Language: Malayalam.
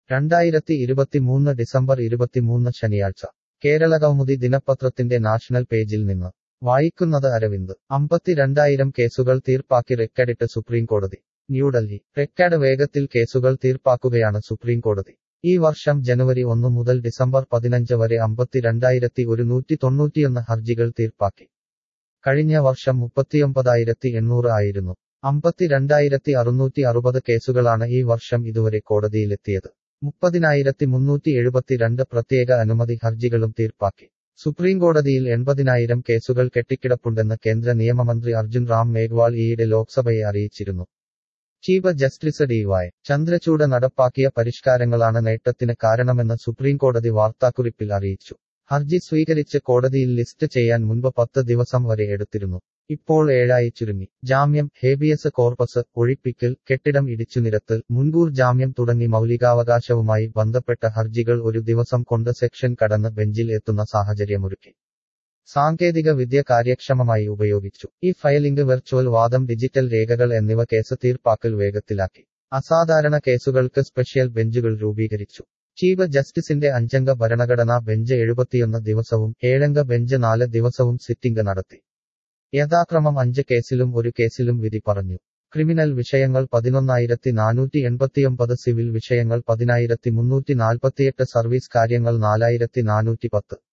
രണ്ടായിരത്തി ഇരുപത്തിമൂന്ന് ഡിസംബർ ഇരുപത്തിമൂന്ന് ശനിയാഴ്ച കേരള കൗമുദി ദിനപത്രത്തിന്റെ നാഷണൽ പേജിൽ നിന്ന് വായിക്കുന്നത് അരവിന്ദ് അമ്പത്തിരണ്ടായിരം കേസുകൾ തീർപ്പാക്കി റെക്കഡിട്ട് സുപ്രീംകോടതി ന്യൂഡൽഹി റെക്കഡ് വേഗത്തിൽ കേസുകൾ തീർപ്പാക്കുകയാണ് സുപ്രീംകോടതി ഈ വർഷം ജനുവരി ഒന്ന് മുതൽ ഡിസംബർ പതിനഞ്ച് വരെ അമ്പത്തിരണ്ടായിരത്തി ഒരുന്നൂറ്റി തൊണ്ണൂറ്റിയൊന്ന് ഹർജികൾ തീർപ്പാക്കി കഴിഞ്ഞ വർഷം മുപ്പത്തിയൊമ്പതായിരത്തി എണ്ണൂറ് ആയിരുന്നു അമ്പത്തിരണ്ടായിരത്തി അറുന്നൂറ്റി അറുപത് കേസുകളാണ് ഈ വർഷം ഇതുവരെ കോടതിയിലെത്തിയത് മുപ്പതിനായിരത്തി മുന്നൂറ്റി എഴുപത്തിരണ്ട് പ്രത്യേക അനുമതി ഹർജികളും തീർപ്പാക്കി സുപ്രീംകോടതിയിൽ എൺപതിനായിരം കേസുകൾ കെട്ടിക്കിടപ്പുണ്ടെന്ന് കേന്ദ്ര നിയമമന്ത്രി അർജുൻ റാം മേഘ്വാൾ ഈയിടെ ലോക്സഭയെ അറിയിച്ചിരുന്നു chief justice D Y Chandrachud നടപ്പാക്കിയ പരിഷ്കാരങ്ങളാണ് നേട്ടത്തിന് കാരണമെന്ന് സുപ്രീംകോടതി വാർത്താക്കുറിപ്പിൽ അറിയിച്ചു ഹർജി സ്വീകരിച്ച് കോടതിയിൽ ലിസ്റ്റ് ചെയ്യാൻ മുൻപ് പത്ത് ദിവസം വരെ എടുത്തിരുന്നു ഇപ്പോൾ ഏഴായി ചുരുങ്ങി ജാമ്യം ഹേബിയസ് കോർപ്പസ് ഒഴിപ്പിക്കൽ കെട്ടിടം ഇടിച്ചുനിരത്തൽ മുൻകൂർ ജാമ്യം തുടങ്ങി മൗലികാവകാശവുമായി ബന്ധപ്പെട്ട ഹർജികൾ ഒരു ദിവസം കൊണ്ട് സെക്ഷൻ കടന്ന് ബെഞ്ചിൽ എത്തുന്ന സാഹചര്യമൊരുക്കി സാങ്കേതിക വിദ്യ കാര്യക്ഷമമായി ഉപയോഗിച്ചു ഈ ഫയലിംഗ് വെർച്വൽ വാദം ഡിജിറ്റൽ രേഖകൾ എന്നിവ കേസ് തീർപ്പാക്കൽ വേഗത്തിലാക്കി അസാധാരണ കേസുകൾക്ക് സ്പെഷ്യൽ ബെഞ്ചുകൾ രൂപീകരിച്ചു ചീഫ് ജസ്റ്റിസിന്റെ അഞ്ചംഗ ഭരണഘടനാ ബെഞ്ച് എഴുപത്തിയൊന്ന് ദിവസവും ഏഴംഗ ബെഞ്ച് നാല് ദിവസവും സിറ്റിംഗ് നടത്തി യഥാക്രമം അഞ്ച് കേസിലും ഒരു കേസിലും വിധി പറഞ്ഞു ക്രിമിനൽ വിഷയങ്ങൾ പതിനൊന്നായിരത്തി നാനൂറ്റി എൺപത്തിയൊമ്പത് സിവിൽ വിഷയങ്ങൾ പതിനായിരത്തി മുന്നൂറ്റി നാൽപ്പത്തിയെട്ട് സർവീസ് കാര്യങ്ങൾ നാലായിരത്തി നാനൂറ്റി പത്ത്